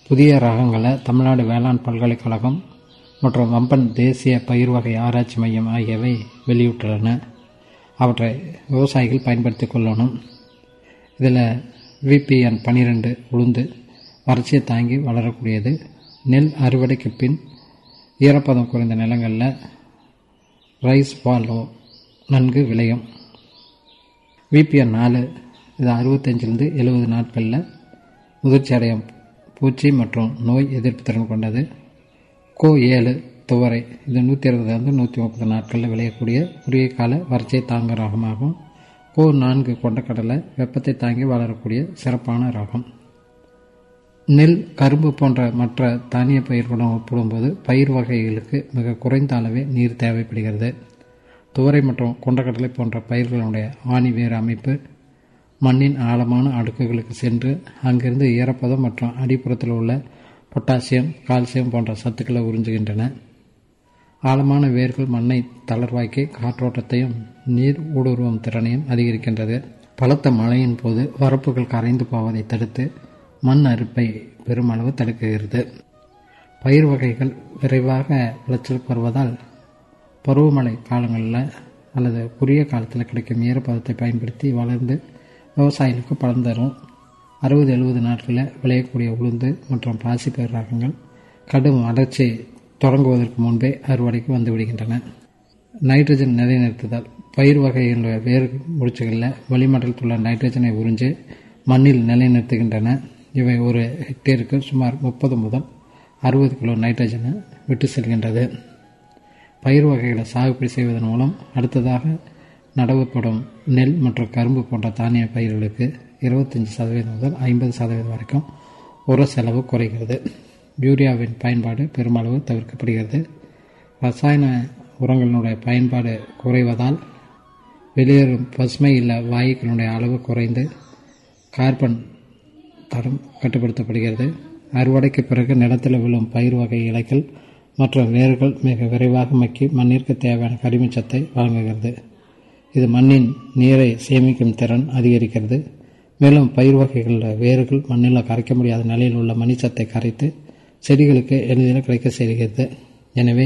புதிய ரகங்களை தமிழ்நாடு வேளாண் பல்கலைக்கழகம் மற்றும் வம்பன் தேசிய பயிர் வகை ஆராய்ச்சி மையம் ஆகியவை வெளியிட்டுள்ளன அவற்றை விவசாயிகள் பயன்படுத்தி கொள்ளணும் இதில் விபிஎன் பன்னிரெண்டு உளுந்து வறட்சியை தாங்கி வளரக்கூடியது நெல் அறுவடைக்கு பின் ஈரப்பதம் குறைந்த நிலங்களில் ரைஸ் ஃபாலோ நன்கு விளையும் விபிஎன் நாலு இது அறுபத்தஞ்சிலிருந்து எழுபது நாட்களில் முதிர்ச்சி அடையும் பூச்சி மற்றும் நோய் எதிர்ப்பு திறன் கொண்டது கோ ஏழு துவரை இது நூற்றி அறுபதுலேருந்து நூற்றி முப்பது நாட்களில் விளையக்கூடிய குறுகிய கால வறட்சியை தாங்க ரகமாகும் கோ நான்கு கொண்டக்கடலை வெப்பத்தை தாங்கி வளரக்கூடிய சிறப்பான ரகம் நெல் கரும்பு போன்ற மற்ற தானிய பயிர்களுடன் ஒப்பிடும்போது பயிர் வகைகளுக்கு மிக குறைந்த அளவே நீர் தேவைப்படுகிறது துவரை மற்றும் கொண்டக்கடலை போன்ற பயிர்களுடைய ஆணி வேறு அமைப்பு மண்ணின் ஆழமான அடுக்குகளுக்கு சென்று அங்கிருந்து ஈரப்பதம் மற்றும் அடிப்புறத்தில் உள்ள பொட்டாசியம் கால்சியம் போன்ற சத்துக்களை உறிஞ்சுகின்றன ஆழமான வேர்கள் மண்ணை தளர்வாக்கி காற்றோட்டத்தையும் நீர் ஊடுருவும் திறனையும் அதிகரிக்கின்றது பலத்த மழையின் போது வரப்புகள் கரைந்து போவதை தடுத்து மண் அரிப்பை பெருமளவு தடுக்குகிறது பயிர் வகைகள் விரைவாக விளைச்சல் பெறுவதால் பருவமழை காலங்களில் அல்லது குறுகிய காலத்தில் கிடைக்கும் ஈரப்பதத்தை பயன்படுத்தி வளர்ந்து விவசாயிகளுக்கு பலன் தரும் அறுபது எழுபது நாட்களில் விளையக்கூடிய உளுந்து மற்றும் பாசிப்பயிர் ரகங்கள் கடும் வளர்ச்சி தொடங்குவதற்கு முன்பே அறுவடைக்கு வந்து விடுகின்றன நைட்ரஜன் நிலைநிறுத்துதல் பயிர் வகைகளுடைய வேறு முடிச்சுகளில் வளிமண்டலத்தில் உள்ள நைட்ரஜனை உறிஞ்சு மண்ணில் நிலைநிறுத்துகின்றன இவை ஒரு ஹெக்டேருக்கு சுமார் முப்பது முதல் அறுபது கிலோ நைட்ரஜனை விட்டு செல்கின்றது பயிர் வகைகளை சாகுபடி செய்வதன் மூலம் அடுத்ததாக நடவுப்படும் நெல் மற்றும் கரும்பு போன்ற தானிய பயிர்களுக்கு இருபத்தஞ்சி சதவீதம் முதல் ஐம்பது சதவீதம் வரைக்கும் உர செலவு குறைகிறது யூரியாவின் பயன்பாடு பெருமளவு தவிர்க்கப்படுகிறது ரசாயன உரங்களினுடைய பயன்பாடு குறைவதால் வெளியேறும் பசுமை இல்ல வாயுக்களுடைய அளவு குறைந்து கார்பன் தரம் கட்டுப்படுத்தப்படுகிறது அறுவடைக்கு பிறகு நிலத்தில் விழும் பயிர் வகை இலைகள் மற்றும் வேர்கள் மிக விரைவாக மக்கி மண்ணிற்கு தேவையான கரிமச்சத்தை வழங்குகிறது இது மண்ணின் நீரை சேமிக்கும் திறன் அதிகரிக்கிறது மேலும் பயிர் வகைகளில் வேர்கள் மண்ணில் கரைக்க முடியாத நிலையில் உள்ள மணிச்சத்தை கரைத்து செடிகளுக்கு எளிதில் கிடைக்க செய்கிறது எனவே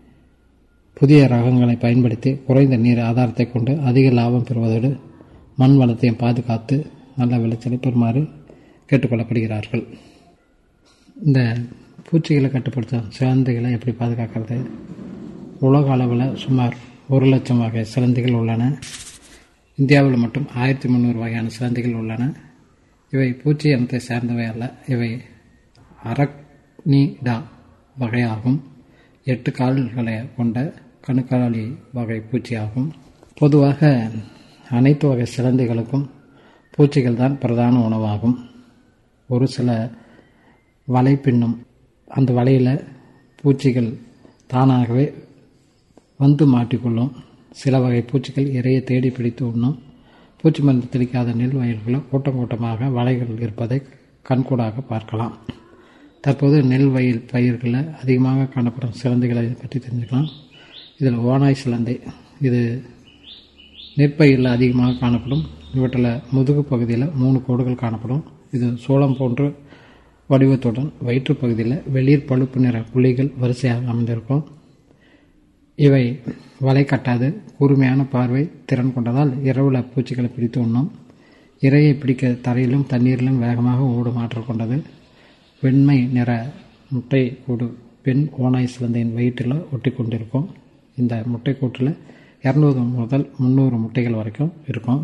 புதிய ரகங்களை பயன்படுத்தி குறைந்த நீர் ஆதாரத்தை கொண்டு அதிக லாபம் பெறுவதோடு மண் வளத்தையும் பாதுகாத்து நல்ல விளைச்சலை பெறுமாறு கேட்டுக்கொள்ளப்படுகிறார்கள் இந்த பூச்சிகளை கட்டுப்படுத்தும் சிலந்திகளை எப்படி பாதுகாக்கிறது உலக அளவில் சுமார் ஒரு லட்சம் வகை சிலந்திகள் உள்ளன இந்தியாவில் மட்டும் ஆயிரத்தி முந்நூறு வகையான சிலந்திகள் உள்ளன இவை பூச்சி இனத்தை சேர்ந்தவை அல்ல இவை அரக்னிடா வகையாகும் எட்டு கால்களை கொண்ட கணுக்காலி வகை பூச்சியாகும் பொதுவாக அனைத்து வகை சிலந்திகளுக்கும் பூச்சிகள் தான் பிரதான உணவாகும் ஒரு சில வலை பின்னும் அந்த வலையில் பூச்சிகள் தானாகவே வந்து மாட்டிக்கொள்ளும் சில வகை பூச்சிகள் இறையை தேடி பிடித்து உண்ணும் பூச்சி மருந்து தெளிக்காத நெல் வயல்களில் கூட்டம் கூட்டமாக வலைகள் இருப்பதை கண்கூடாக பார்க்கலாம் தற்போது நெல் வயல் பயிர்களில் அதிகமாக காணப்படும் சிலந்தைகளை பற்றி தெரிஞ்சுக்கலாம் இதில் ஓனாய் சிலந்தை இது நெற்பயிரில் அதிகமாக காணப்படும் இவற்றில் முதுகு பகுதியில் மூணு கோடுகள் காணப்படும் இது சோளம் போன்று வடிவத்துடன் வயிற்று பகுதியில் வெளிர் பழுப்பு நிற புள்ளிகள் வரிசையாக அமைந்திருக்கும் இவை வலை கட்டாது கூர்மையான பார்வை திறன் கொண்டதால் இரவில் பூச்சிகளை பிடித்து உண்ணும் இரையை பிடிக்க தரையிலும் தண்ணீரிலும் வேகமாக ஓடும் ஆற்றல் கொண்டது வெண்மை நிற முட்டை கூடு பெண் ஓனாய் சிலந்தையின் வயிற்றில் ஒட்டி கொண்டிருக்கும் இந்த முட்டை கூட்டில் இரநூறு முதல் முந்நூறு முட்டைகள் வரைக்கும் இருக்கும்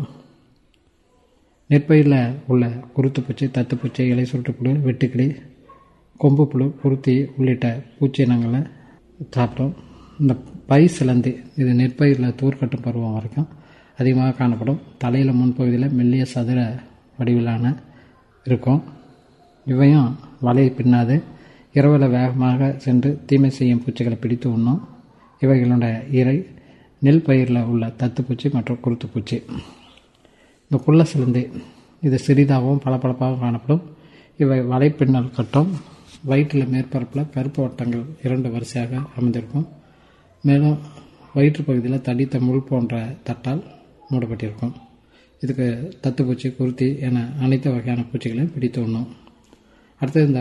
நெற்பயிரில் உள்ள குருத்துப்பூச்சி தத்துப்பூச்சி இலை சுருட்டுப்புழு வெட்டுக்கிளி கொம்பு புழு குருத்தி உள்ளிட்ட பூச்சி இனங்களை சாப்பிட்டோம் இந்த பை சிலந்தி இது நெற்பயிரில் தூர்க்கட்டும் பருவம் வரைக்கும் அதிகமாக காணப்படும் தலையில் முன்பகுதியில் மெல்லிய சதுர வடிவிலான இருக்கும் இவையும் வலை பின்னாது இரவில் வேகமாக சென்று தீமை செய்யும் பூச்சிகளை பிடித்து உண்ணும் இவைகளுடைய இறை நெல் பயிரில் உள்ள தத்துப்பூச்சி மற்றும் குருத்துப்பூச்சி இந்த குள்ள சிலந்தி இது சிறிதாகவும் பளபளப்பாகவும் காணப்படும் இவை வலைப்பின்னல் கட்டும் வயிற்றில் மேற்பரப்பில் கருப்பு வட்டங்கள் இரண்டு வரிசையாக அமைந்திருக்கும் மேலும் வயிற்று பகுதியில் தடித்த முள் போன்ற தட்டால் மூடப்பட்டிருக்கும் இதுக்கு தத்துப்பூச்சி குருத்தி என அனைத்து வகையான பூச்சிகளையும் பிடித்து உண்ணும் அடுத்தது இந்த